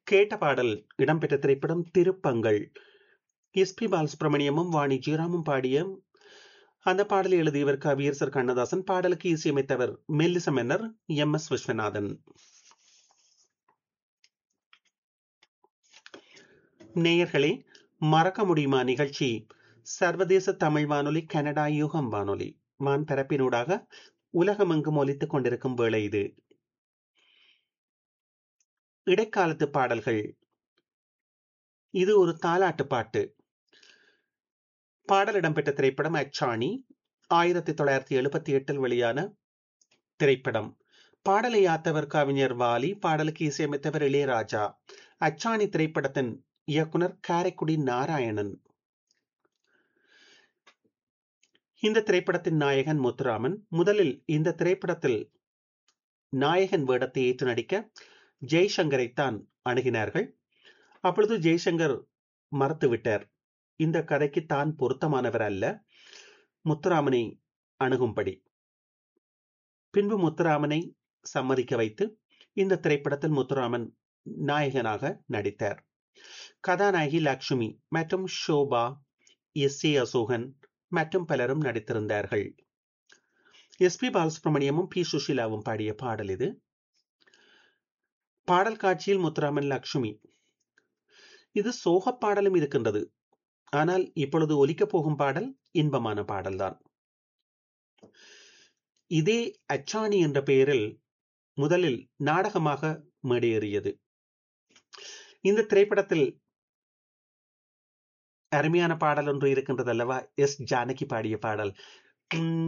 கேட்ட பாடல் இடம்பெற்ற திரைப்படம் திருப்பங்கள் எஸ் பி பாலசுப்ரமணியமும் வாணி ஜீராமும் பாடிய அந்த பாடலை எழுதியவர் கவியரசர் கண்ணதாசன் பாடலுக்கு இசையமைத்தவர் மெல்லிச மன்னர் எம் எஸ் விஸ்வநாதன் நேயர்களே மறக்க முடியுமா நிகழ்ச்சி சர்வதேச தமிழ் வானொலி கனடா யுகம் வானொலி வான் பரப்பினூடாக உலகமெங்கும் ஒலித்துக் கொண்டிருக்கும் வேளை இது இடைக்காலத்து பாடல்கள் இது ஒரு தாலாட்டு பாட்டு பாடல் இடம்பெற்ற திரைப்படம் அச்சாணி ஆயிரத்தி தொள்ளாயிரத்தி எழுபத்தி எட்டில் வெளியான திரைப்படம் பாடலை யாத்தவர் கவிஞர் வாலி பாடலுக்கு இசையமைத்தவர் இளையராஜா அச்சாணி திரைப்படத்தின் இயக்குனர் காரைக்குடி நாராயணன் இந்த திரைப்படத்தின் நாயகன் முத்துராமன் முதலில் இந்த திரைப்படத்தில் நாயகன் வேடத்தை ஏற்று நடிக்க ஜெய்சங்கரைத்தான் அணுகினார்கள் அப்பொழுது ஜெய்சங்கர் மறுத்துவிட்டார் இந்த கதைக்கு தான் பொருத்தமானவர் அல்ல முத்துராமனை அணுகும்படி பின்பு முத்துராமனை சம்மதிக்க வைத்து இந்த திரைப்படத்தில் முத்துராமன் நாயகனாக நடித்தார் கதாநாயகி லக்ஷ்மி மற்றும் ஷோபா எஸ் ஏ அசோகன் மற்றும் பலரும் நடித்திருந்தார்கள் எஸ் பி பாலசுப்ரமணியமும் பி சுஷிலாவும் பாடிய பாடல் இது பாடல் காட்சியில் முத்துராமன் லக்ஷ்மி இது சோக பாடலும் இருக்கின்றது ஆனால் இப்பொழுது ஒலிக்கப் போகும் பாடல் இன்பமான பாடல்தான் இதே அச்சாணி என்ற பெயரில் முதலில் நாடகமாக மேடையேறியது இந்த திரைப்படத்தில் அருமையான பாடல் ஒன்று இருக்கின்றது அல்லவா எஸ் ஜானகி பாடிய பாடல்